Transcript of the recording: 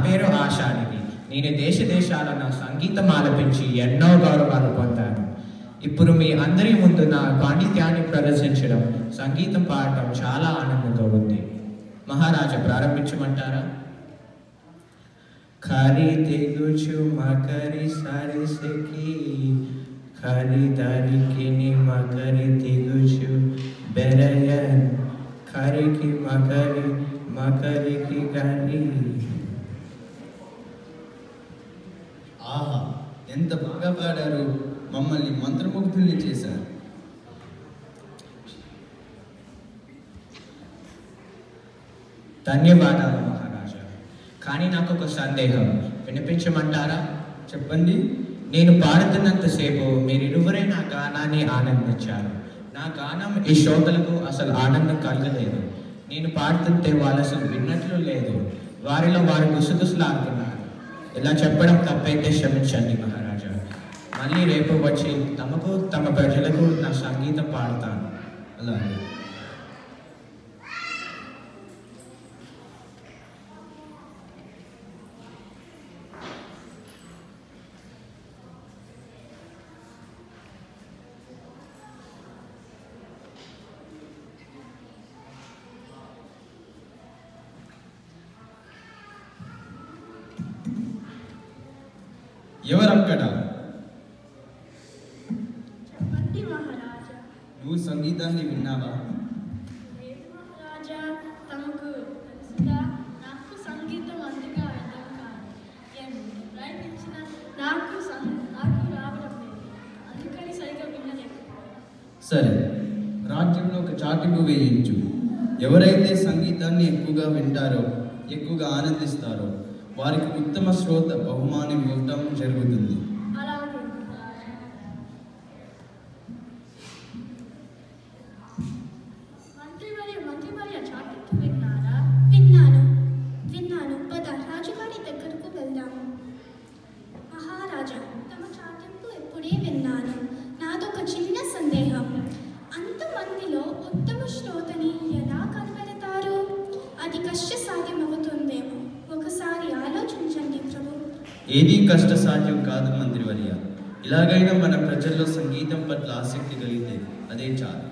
పేరు ఆశానిది నేను దేశ దేశాలను సంగీతం ఆలపించి ఎన్నో గౌరవాలు పొందాను ఇప్పుడు మీ అందరి ముందు నా పాండిత్యాన్ని ప్రదర్శించడం సంగీతం పాడటం చాలా ఆనందంగా ఉంది మహారాజా ప్రారంభించమంటారా ఖరి తెగుచు మకరి సరిసకి ఖరీదారికి ని మకరి తెగుచు బెరయన్ ఖరికి మకరి మకరికి గరి ఆహా ఎంత బాగా పాడారు మమ్మల్ని మంత్రముగ్ధుల్ని చేశారు ధన్యవాదాలు మహారాజా కానీ నాకు ఒక సందేహం వినిపించమంటారా చెప్పండి నేను పాడుతున్నంతసేపు మీరిరువురే నా గానాన్ని ఆనందించారు నా గానం ఈ శ్రోతలకు అసలు ఆనందం కలగలేదు నేను పాడుతుంటే వాళ్ళు అసలు విన్నట్లు లేదు వారిలో వారు గుసగుసలాడుతున్నారు ఇలా చెప్పడం తప్పైతే క్షమించండి మహారాజా మళ్ళీ రేపు వచ్చి తమకు తమ ప్రజలకు నా సంగీతం పాడతాను అలాగే ఎవరక్కడ చెప్పండి మహారాజా నువ్వు సంగీతాన్ని విన్నావా లేదు మహారాజా తమకు తెలుసుగా నాకు సంగీతం అంతగా అర్థం కాదు నేను ప్రయత్నించిన నాకు సం- నాకు రావడం లేదు అందుకని సరిగా వినలేకపోయాను సరే రాజ్యంలో ఒక చాటింపు వేయించు ఎవరైతే సంగీతాన్ని ఎక్కువగా వింటారో ఎక్కువగా ఆనందిస్తారో వారికి ఉత్తమ శ్రోత బహుమానం ఇవ్వటం జరుగుతుంది అలాగే మహారాజా మంత్రివర్య మంత్రివర్య చాటింపు విన్నారా విన్నాను విన్నాను పద రాజుగారి దగ్గరకు వెళ్దాము మహారాజా తమ చాటింపు ఎప్పుడే విన్నాను నాదొక చిన్న సందేహం అంతమందిలో ఉత్తమ శ్రోతని ఎలా కనిపెడతారు అది కష్టసాధ్యమవుతుందేమో ఒకసారి ఆలోచించండి ప్రభు ఏదీ కష్టసాధ్యం కాదు మంత్రివర్య ఇలాగైనా మన ప్రజల్లో సంగీతం పట్ల ఆసక్తి కలిగితే అదే చాలు